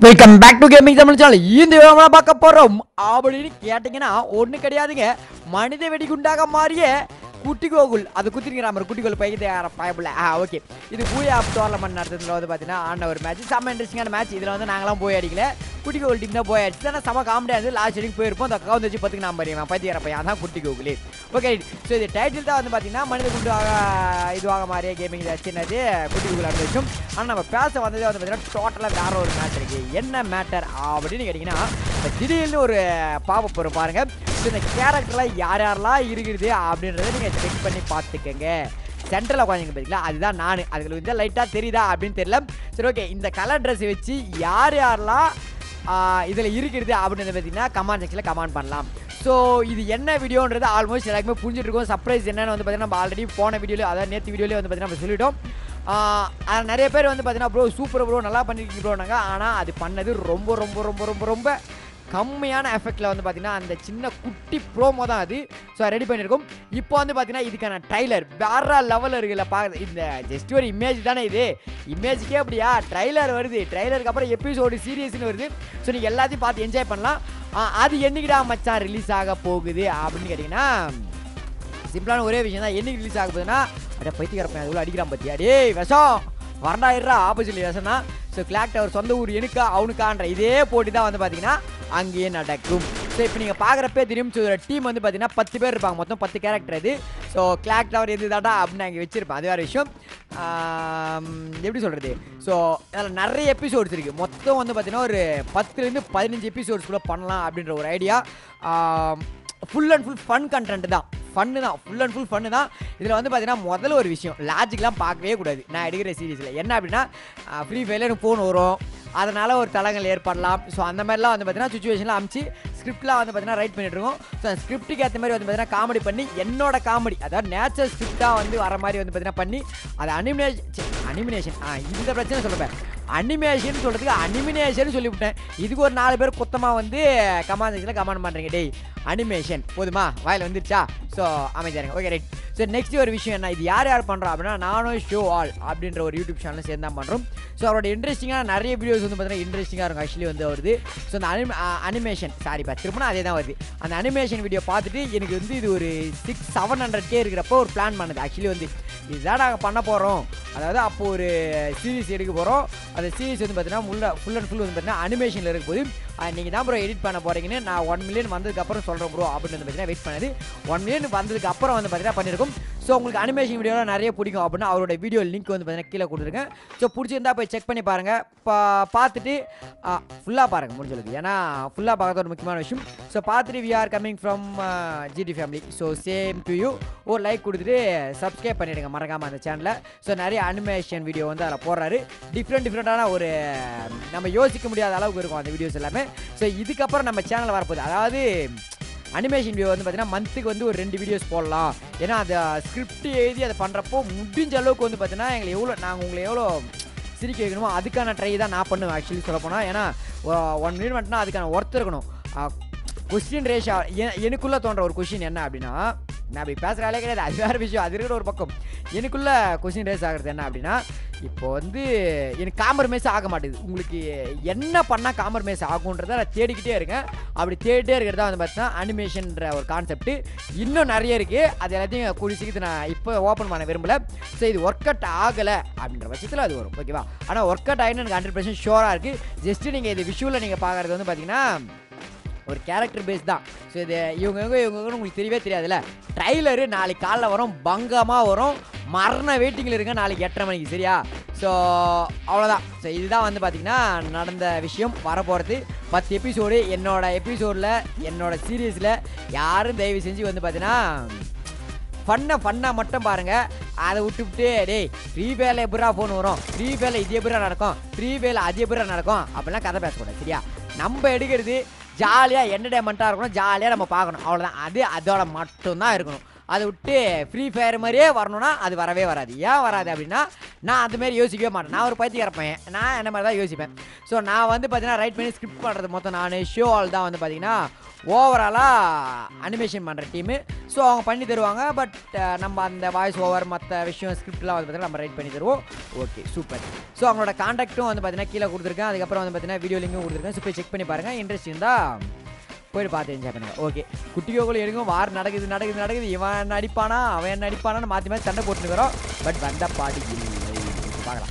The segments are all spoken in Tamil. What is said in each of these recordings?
welcome back to gaming Tamil channel இந்த விவரமா பார்க்க போறோம் அப்படின்னு கேட்டிங்கன்னா ஒண்ணு கிடையாதுங்க மனித வெடிகுண்டாக மாறிய குட்டி கோகுல் அது குத்திருக்கிற மாதிரி குட்டி கோகுல் பைக்கு பயப்பில்ல ஆ ஓகே இது பூயா ஆப் டோர்னமெண்ட் நடத்துறதுல வந்து பார்த்தீங்கன்னா ஆன ஒரு மேட்ச் செம்ம இன்ட்ரெஸ்டிங்கான மேட்ச் இதில் வந்து நாங்களாம் போய் அடிக்கல குட்டி கோகுல் டீம் தான் போய் அடிச்சு ஆனால் செம்ம காமெடியாக இருந்து லாஸ்ட் வரைக்கும் போயிருப்போம் அந்த கவுந்து வச்சு பார்த்துக்கு நான் பறியேன் பைத்தியார பையன் அதான் குட்டி கோகுல் ஓகே ஸோ இது டைட்டில் தான் வந்து பார்த்தீங்கன்னா மனித குண்டு இதுவாக மாறிய கேமிங் சின்னது குட்டி கோகுல் அடுத்த விஷயம் ஆனால் நம்ம பேச வந்ததே வந்து பார்த்தீங்கன்னா டோட்டலாக வேற ஒரு மேட்ச் இருக்கு என்ன மேட்டர் அப்படின்னு கேட்டிங்கன்னா இப்போ திடீர்னு ஒரு பாப்ப போகிறோம் பாருங்க ஸோ இந்த கேரக்டர்லாம் யார் யாரெல்லாம் இருக்குது அப்படின்றத நீங்கள் செக் பண்ணி பார்த்துக்கங்க சென்டரில் உட்காந்துங்க பார்த்தீங்களா அதுதான் நான் அதுக்கு வந்து லைட்டாக தெரியுதா அப்படின்னு தெரியல சரி ஓகே இந்த கலர் ட்ரெஸ் வச்சு யார் யாரெல்லாம் இதில் இருக்கிறது அப்படின்னு பார்த்தீங்கன்னா கமெண்ட் செக்ஷனில் கமெண்ட் பண்ணலாம் ஸோ இது என்ன வீடியோன்றது ஆல்மோஸ்ட் எல்லாருக்குமே புரிஞ்சுட்டு இருக்கும் சர்ப்ரைஸ் என்னன்னு வந்து பார்த்தீங்கன்னா நம்ம ஆல்ரெடி போன வீடியோவில் அதாவது நேற்று வீடியோலேயே வந்து பார்த்தீங்கன்னா நம்ம சொல்லிட்டோம் ஆஹ் அது நிறைய பேர் வந்து பார்த்தீங்கன்னா ப்ரோ சூப்பர் ப்ரோ நல்லா பண்ணிருக்கீங்க ப்ரோனாங்க ஆனால் அது பண்ணது ரொம்ப ரொம்ப ரொம்ப ரொம்ப ரொம்ப கம்மியான எஃபெக்டில் வந்து பார்த்தீங்கன்னா அந்த சின்ன குட்டி ப்ரோமோ தான் அது ஸோ ரெடி பண்ணியிருக்கோம் இப்போ வந்து பார்த்தீங்கன்னா இதுக்கான ட்ரைலர் வேற லெவலில் இருக்குல்ல பார்க்க இந்த ஜஸ்ட் ஒரு இமேஜ் தானே இது இமேஜுக்கே அப்படியா ட்ரைலர் வருது ட்ரைலருக்கு அப்புறம் எபிசோடு சீரியஸ்னு வருது ஸோ நீங்கள் எல்லாத்தையும் பார்த்து என்ஜாய் பண்ணலாம் ஆ, அது என்னைக்கிடா மச்சான் ரிலீஸ் ஆக போகுது அப்படின்னு கேட்டிங்கன்னா சிம்பிளான ஒரே விஷயம் தான் என்னைக்கு ரிலீஸ் ஆக போகுதுன்னா அட பைத்தியக்காரப்பன் அதுக்குள்ள அடிக்கிறான் பத்தியா டேய் விஷம் வரண்டாயிரா ஆப்போசிட் விஷம் தான் ஸோ கிளாக் டவர் சொந்த ஊர் எனக்கா அவனுக்கான்ற இதே போட்டி தான் வந்து பார்த்தீங்கன்னா அங்கேயே நடக்கும் ஸோ இப்போ நீங்கள் பார்க்குறப்பே தெரியும் ஸோ டீம் வந்து பார்த்தீங்கன்னா பத்து பேர் இருப்பாங்க மொத்தம் பத்து கேரக்டர் இது ஸோ கிளாக் டவர் எது தாண்டா அப்படின்னு அங்கே வச்சிருப்பேன் அது வேறு விஷயம் ஆம், எப்படி சொல்கிறது ஸோ அதில் நிறைய எபிசோட்ஸ் இருக்குது மொத்தம் வந்து பார்த்தீங்கன்னா ஒரு பத்துலேருந்து பதினஞ்சு எபிசோட்ஸ் கூட பண்ணலாம் அப்படின்ற ஒரு idea full and full fun content தான் ஃபன்னு தான் ஃபுல் அண்ட் ஃபுல் ஃபன்னு தான் இதில் வந்து பார்த்தீங்கன்னா முதல்ல ஒரு விஷயம் லாஜிக்லாம் பார்க்கவே கூடாது நான் எடுக்கிற சீரீஸில் என்ன அப்படின்னா ஃப்ரீ ஃபயரில் எனக்கு ஃபோன் வரும் அதனால் ஒரு தளங்கள் ஏற்படலாம் ஸோ அந்த மாதிரிலாம் வந்து பார்த்தீங்கன்னா சுச்சுவேஷனில் அமைச்சு ஸ்கிரிப்ட்லாம் வந்து பார்த்தீங்கன்னா ரைட் பண்ணிட்டு இருக்கோம் ஸோ அந்த ஸ்கிரிப்ட்டுக்கு ஏற்ற மாதிரி வந்து பார்த்தீங்கன்னா காமெடி பண்ணி என்னோட காமெடி அதாவது நேச்சுரல் ஸ்கிரிப்டாக வந்து வர மாதிரி வந்து பார்த்தீங்கன்னா பண்ணி அது அனிமினேஷன் அனிமினேஷன் ஆ இந்த பிரச்சனை சொல்லுவேன் அனிமேஷன் சொல்கிறதுக்கு அனிமினேஷன் சொல்லிவிட்டேன் இதுக்கு ஒரு நாலு பேர் குத்தமாக வந்து கமெண்ட் செக்ஷனில் கமெண்ட் பண்ணுறீங்க டேய் அனிமேஷன் போதுமா வாயில் வந்துருச்சா ஸோ அமைதியாருங்க ஓகே ரைட் ஸோ நெக்ஸ்ட் ஒரு விஷயம் என்ன இது யார் யார் பண்ணுறோம் அப்படின்னா நானும் ஷோ ஆல் அப்படின்ற ஒரு யூடியூப் சேனல் சேர்ந்து தான் பண்ணுறோம் ஸோ அவரோட இன்ட்ரெஸ்டிங்கான நிறைய வீடியோஸ் வந்து பார்த்தீங்கன்னா இன்ட்ரெஸ்டிங்காக இருக்கும் ஆக்சுவலி வந்து வருது ஸோ அந்த அனி அனிமேஷன் சாரிப்பா திரும்பினா அதே தான் வருது அந்த அனிமேஷன் வீடியோ பார்த்துட்டு எனக்கு வந்து இது ஒரு சிக்ஸ் செவன் ஹண்ட்ரட் கே இருக்கிறப்போ ஒரு பிளான் பண்ணுது ஆக்சுவலி வந்து இதுதான் நாங்கள் பண்ண போகிறோம் அதாவது அப்போ ஒரு சீரிஸ் எடுக்க போகிறோம் அந்த சீரிஸ் வந்து பார்த்தீங்கன்னா ஃபுல்லாக ஃபுல் அண்ட் ஃபுல் வந்து பார்த்தீங்கன்னா அனிமேஷனில் இருக்கும்போது நீங்கள் தான் ப்ரோ எடிட் பண்ண போகிறீங்கன்னு நான் ஒன் மில்லியன் வந்ததுக்கப்புறம் சொல்கிறேன் ப்ரோ அப்படின்னு வந்து பார்த்தீங்கன்னா வெயிட் பண்ணது ஒன் மில்லியன் வந்ததுக்கு அப்புறம் வந்து பார்த்தீங்கன்னா பண்ணியிருக்கோம் ஸோ உங்களுக்கு அனிமேஷன் வீடியோலாம் நிறைய பிடிக்கும் அப்படின்னா அவரோட வீடியோ லிங்க் வந்து பார்த்தீங்கன்னா கீழே கொடுத்துருக்கேன் ஸோ பிடிச்சிருந்தா போய் செக் பண்ணி பாருங்கள் பா பார்த்துட்டு ஃபுல்லாக பாருங்கள் முடிஞ்சளவுக்கு ஏன்னா ஃபுல்லாக பார்க்கறது ஒரு முக்கியமான விஷயம் ஸோ பார்த்துட்டு we are coming from GT family so same to you ஒரு லைக் கொடுத்துட்டு சப்ஸ்கிரைப் பண்ணிடுங்க மறக்காமல் அந்த சேனலில் ஸோ நிறைய அனிமேஷன் வீடியோ வந்து அதில் போடுறாரு டிஃப்ரெண்ட் டிஃப்ரெண்ட்டான ஒரு நம்ம யோசிக்க முடியாத அளவுக்கு இருக்கும் அந்த வீடியோஸ் எல்லாமே ஸோ இதுக்கப்புறம் நம்ம சேனல் வரப்போகுது அதாவது அனிமேஷன் வீடியோ வந்து பார்த்தீங்கன்னா மந்த்துக்கு வந்து ஒரு ரெண்டு வீடியோஸ் போடலாம் ஏன்னா அந்த ஸ்கிரிப்ட் எழுதி அதை பண்ணுறப்போ முடிஞ்ச அளவுக்கு வந்து பார்த்தீங்கன்னா எங்களை எவ்வளோ நாங்கள் உங்களை எவ்வளோ சிரிக்க வைக்கணுமோ அதுக்கான ட்ரை தான் நான் பண்ணுவேன் ஆக்சுவலி சொல்ல போனால் ஏன்னா ஒன் மினிட் மட்டும்னா அதுக்கான ஒர்த் இருக்கணும் கொஸ்டின் ரேஷா எனக்குள்ளே தோன்ற ஒரு கொஸ்டின் என்ன அப்படின்னா நான் அப்படி பேசுகிறாலே கிடையாது அது வேறு விஷயம் அது இருக்கிற ஒரு பக்கம் எனக்குள்ள கொஸ்டின் ரேஸ் ஆகிறது என்ன அப்படின்னா இப்போ வந்து எனக்கு காம்பரமைஸ் ஆக மாட்டேங்குது உங்களுக்கு என்ன பண்ணால் காம்பரமைஸ் ஆகுன்றதை நான் தேடிக்கிட்டே இருக்கேன் அப்படி தேடிட்டே இருக்கிறது தான் வந்து பார்த்தீங்கன்னா அனிமேஷன்ற ஒரு கான்செப்ட் இன்னும் நிறைய இருக்குது அது எல்லாத்தையும் கூடி சீக்கிரத்து நான் இப்போ ஓப்பன் பண்ண விரும்பல ஸோ இது ஒர்க் அவுட் ஆகலை அப்படின்ற பட்சத்தில் அது வரும் ஓகேவா ஆனால் ஒர்க் அவுட் ஆகின்னு எனக்கு ஹண்ட்ரட் பர்சன்ட் ஷோராக இருக்குது ஜஸ்ட்டு நீங்கள் இது விஷுவலில் நீங்கள் பார்க்குறது வந்து பார்த்தீங்கன்னா ஒரு கேரக்டர் பேஸ் தான் ஸோ இது இவங்க இவங்க இவங்க இவங்கன்னு உங்களுக்கு தெரியவே தெரியாதுல்ல ட்ரைலரு நாளைக்கு காலைல வரும் பங்கமாக வரும் மரண வெயிட்டிங்கில் இருங்க நாளைக்கு எட்டரை மணிக்கு சரியா ஸோ அவ்வளோதான் ஸோ இதுதான் வந்து பார்த்திங்கன்னா நடந்த விஷயம் வரப்போகிறது பத்து எபிசோடு என்னோட எபிசோடில் என்னோட சீரியஸில் யாரும் தயவு செஞ்சு வந்து பார்த்தீங்கன்னா ஃபன்னை ஃபன்னாக மட்டும் பாருங்க அதை விட்டுவிட்டு டேய் ஃப்ரீ ஃபயரில் எப்படா ஃபோன் வரும் ஃப்ரீ ஃபயரில் இது எப்படா நடக்கும் ஃப்ரீ ஃபயரில் அது எப்படா நடக்கும் அப்படிலாம் கதை பேசக்கூடாது சரியா நம்ம எடுக்கிறது ஜாலியாக என்டர்டைன்மெண்ட்டாக இருக்கணும் ஜாலியாக நம்ம பார்க்கணும் அவ்வளோதான் அது அதோட மட்டும்தான் இருக்கணும் அதை விட்டு ஃப்ரீ ஃபயர் மாதிரியே வரணும்னா அது வரவே வராது ஏன் வராது அப்படின்னா நான் அந்த மாதிரி யோசிக்கவே மாட்டேன் நான் ஒரு பைத்தியக்கார பையன் நான் என்ன மாதிரி தான் யோசிப்பேன் ஸோ நான் வந்து பார்த்தீங்கன்னா ரைட் பண்ணி ஸ்கிரிப்ட் பண்ணுறது மொத்தம் நான் ஷோ ஆல் தான் வந்து பார்த்தீங்கன்னா ஓவராலாக அனிமேஷன் பண்ணுற டீமு ஸோ அவங்க பண்ணி தருவாங்க பட் நம்ம அந்த வாய்ஸ் ஓவர் மற்ற விஷயம் ஸ்கிரிப்ட்லாம் வந்து பார்த்தீங்கன்னா நம்ம ரைட் பண்ணி தருவோம் ஓகே சூப்பர் ஸோ அவங்களோட காண்டாக்ட்டும் வந்து பார்த்தீங்கன்னா கீழே கொடுத்துருக்கேன் அதுக்கப்புறம் வந்து பார்த்தீங்கன்னா வீடியோ லிங்கும் கொடுத்துருக்கேன் ஸோ போய் செக் பண்ணி பாருங்கள் இன்ட்ரெஸ்ட் இருந்தால் போயிட்டு பார்த்து என்ஜாய் பண்ணுங்க ஓகே குட்டி கோகுல் எடுக்கும் வார் நடக்குது நடக்குது நடக்குது இவன் நடிப்பானா அவன் என்ன நடிப்பானான்னு மாற்றி மாற்றி சண்டை போட்டுருக்கிறோம் பட் வந்த பாடி இல்லை பார்க்கலாம்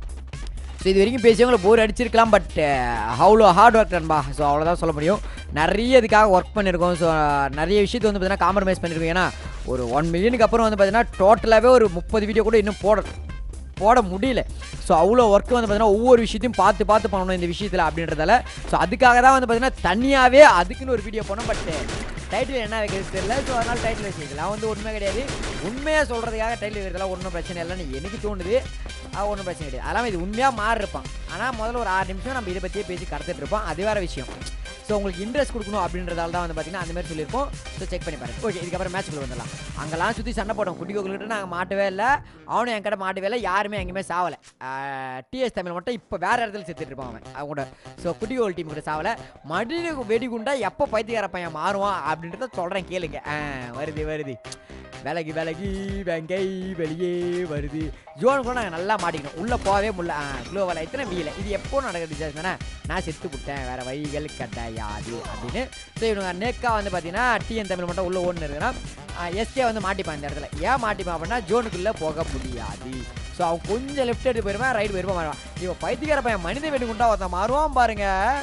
ஸோ இது வரைக்கும் பேசியவங்களை போர் அடிச்சிருக்கலாம் பட் அவ்வளோ ஹார்ட் ஒர்க் நண்பா ஸோ அவ்வளோதான் சொல்ல முடியும் நிறைய இதுக்காக ஒர்க் பண்ணியிருக்கோம் ஸோ நிறைய விஷயத்தை வந்து பார்த்தீங்கன்னா காம்ப்ரமைஸ் பண்ணியிருக்கோம் ஏன்னா ஒரு ஒன் மில்லியனுக்கு அப்புறம் வந்து பார்த்தீங்கன்னா டோட்டலாகவே ஒரு முப்பது வீடியோ கூட இன்னும் போட போட முடியல ஸோ அவ்வளோ ஒர்க் வந்து பார்த்தீங்கன்னா ஒவ்வொரு விஷயத்தையும் பார்த்து பார்த்து பண்ணணும் இந்த விஷயத்தில் அப்படின்றதால ஸோ அதுக்காக தான் வந்து பார்த்தீங்கன்னா தனியாகவே அதுக்குன்னு ஒரு வீடியோ பண்ணோம் பட் டைட்டில் என்ன வைக்கிறது தெரியல ஸோ அதனால் டைட்டில் வச்சுக்கலாம் வந்து உண்மை கிடையாது உண்மையாக சொல்கிறதுக்காக டைட்டில் வைக்கிறதுலாம் ஒன்றும் பிரச்சனை இல்லைன்னு எனக்கு தோணுது ஒன்றும் பிரச்சனை கிடையாது அதெல்லாம் இது உண்மையாக மாறி இருப்பான் ஆனால் முதல்ல ஒரு ஆறு நிமிஷம் நம்ம இதை பற்றியே பேசி கடத்திட்டு இருப்போம் அது வேறு விஷயம் ஸோ உங்களுக்கு இன்ட்ரெஸ்ட் கொடுக்கணும் அப்படின்றதால தான் வந்து பார்த்தீங்கன்னா அந்த மாதிரி சொல்லியிருப்போம் ஸோ செக் பண்ணி பாருங்க ஓகே இதுக்கப்புறம் மேட்ச்க்குள்ள வந்துடலாம் அங்கெல்லாம் சுற்றி சண்டை போட்டோம் குட்டி கோகுல்கிட்ட நாங்கள் மாட்டவே இல்லை அவனும் என் கிட்ட மாட்டவே இல்லை யாருமே எங்கேயுமே சாவலை டிஎஸ் தமிழ் மட்டும் இப்போ வேற இடத்துல செத்துட்டு இருப்பான் அவன் அவங்களோட ஸோ குட்டி கோகுல் டீம் கூட சாவலை மடியில் வெடிகுண்டா எப்போ பைத்தியக்கார பையன் மாறுவான் அப்படின்றத சொல்கிறேன் கேளுங்க ஆ, வருது வருது விலகி விலகி வெங்கை வெளியே வருது ஜோன் கூட நாங்கள் நல்லா மாட்டிக்கணும் உள்ளே போகவே முடியல க்ளோவல் எத்தனை வீல இது எப்போ நடக்குது வித்தியாசம் தானே நான் செத்து விட்டேன் வேற வழிகள் கிடையாது அப்படின்னு ஸோ இவனுங்க நேக்கா வந்து பார்த்தீங்கன்னா டிஎன் தமிழ் மட்டும் உள்ள ஓடுன்னு இருக்குன்னா எஸ்கே வந்து மாட்டிப்பான் இந்த இடத்துல ஏன் மாட்டிப்பான் அப்படின்னா ஜோனுக்குள்ளே போக முடியாது ஸோ அவன் கொஞ்சம் லெஃப்ட் எடுத்து போயிருவான் ரைட் போயிருப்பான் மாறுவான் இவன் பைத்தியக்கார பையன் மனித வெடிகுண்டா ஒருத்தன் மாறுவான் பாருங்க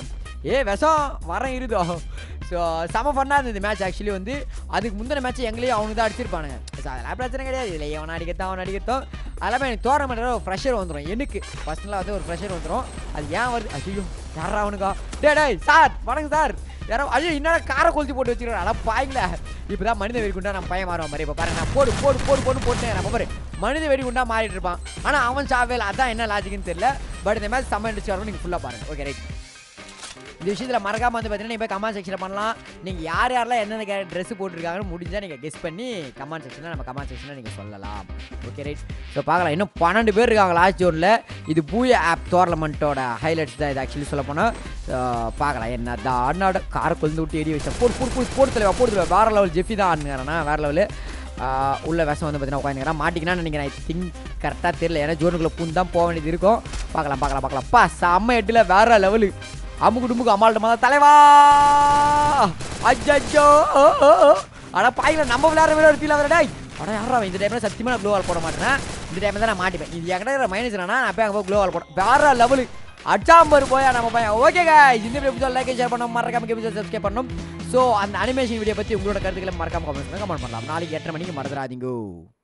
ஏ விஷம் வரேன் இருதோ ஸோ செம ஃபன்னாக இருந்தது மேட்ச் ஆக்சுவலி வந்து அதுக்கு முந்தின மேட்ச் எங்களையும் அவங்க தான் அடிச்சிருப்பானுங்க ஸோ அதெல்லாம் பிரச்சனை கிடையாது இல்லை எவன் அடிக்கத்தான் அவன் அடிக்கத்தான் அதெல்லாம் எனக்கு தோற மாட்டேன் ஒரு ப்ரெஷர் வந்துடும் எனக்கு ஃபர்ஸ்ட்லாம் வந்து ஒரு ப்ரெஷர் வந்துடும் அது ஏன் வருது ஐயோ யாரா அவனுக்கா டே டேய் சார் வணக்கம் சார் யாரோ ஐயோ என்னடா காரை கொளுத்தி போட்டு வச்சுக்கிறேன் அதான் பாய்ங்களா இப்போ தான் மனித வெடிகுண்டா நம்ம பையன் மாறுவான் மாதிரி இப்போ பாருங்க நான் போடு போடு போடு போடு போட்டேன் நம்ம பாரு மனித வெடிகுண்டா மாறிட்டு இருப்பான் ஆனால் அவன் சாவேல அதான் என்ன லாஜிக்னு தெரியல பட் இந்த மாதிரி செம்ம இன்ட்ரெஸ்ட் வரணும் நீங்கள் ஃபுல்லாக பாருங்க ஓகே ரைட் இந்த விஷயத்தில் மறக்காம வந்து பார்த்தீங்கன்னா இப்போ கமெண்ட் செக்ஷனில் பண்ணலாம் நீங்கள் யார் யாரெல்லாம் எந்தெந்த ட்ரெஸ் போட்டிருக்காங்கன்னு முடிஞ்சால் நீங்கள் கெஸ் பண்ணி கமெண்ட் செக்ஷனில் நம்ம கமெண்ட் செக்ஷனில் நீங்கள் சொல்லலாம் ஓகே ரைட் ஸோ பார்க்கலாம் இன்னும் பன்னெண்டு பேர் இருக்காங்க லாஸ்ட் ஜோனில் இது பூய ஆப் டோர்னமெண்ட்டோட ஹைலைட்ஸ் தான் இது ஆக்சுவலி சொல்ல போனால் பார்க்கலாம் என்ன தான் அண்ணாட காரை கொண்டு விட்டு எடி வச்சா போடு போடு போடு போடு தலைவா போடு தலைவா வேறு லெவல் ஜெஃபி தான் ஆடுங்கிறேன்னா வேறு லெவலு உள்ள விஷம் வந்து பார்த்தீங்கன்னா உட்காந்துக்கிறேன் மாட்டிக்கினா நினைக்கிறேன் ஐ திங்க் கரெக்டாக தெரியல ஏன்னா ஜோனுக்குள்ளே பூந்து தான் போக வேண்டியது இருக்கும் பார்க்கலாம் பார்க்கலாம் பார்க்கலாம் பா செம்ம எட்டில் வேற லெவலு அமுக்கு டுமுக்கு அம்மாள்ட்ட மாதிரி தலைவா அஜ்ஜோ அட பாயில நம்ம விளையாடுற வேலை ஒரு ஃபீல் ஆகுறடா அட யாரா இந்த டைம்ல சத்தியமா நான் க்ளோவால் போட மாட்டேன் இந்த டைம்ல தான் நான் மாட்டிப்பேன் இது என்கிட்ட இருக்கிற மைனஸ் என்னன்னா நான் போய் அங்கே போய் க்ளோவால் போட வேற லெவலு அச்சாம்பர் போயா நம்ம பையன் ஓகே guys இந்த வீடியோ லைக் ஷேர் பண்ணணும் மறக்காம எபிசோட் சப்ஸ்கிரைப் பண்ணணும் ஸோ அந்த அனிமேஷன் வீடியோ பற்றி உங்களோட கருத்துக்களை மறக்காம கமெண்ட் பண்ணுங்க கமெண்ட் பண்ணலாம் நாளைக்கு எட்டரை மணிக்கு மறந்துடாதீங்க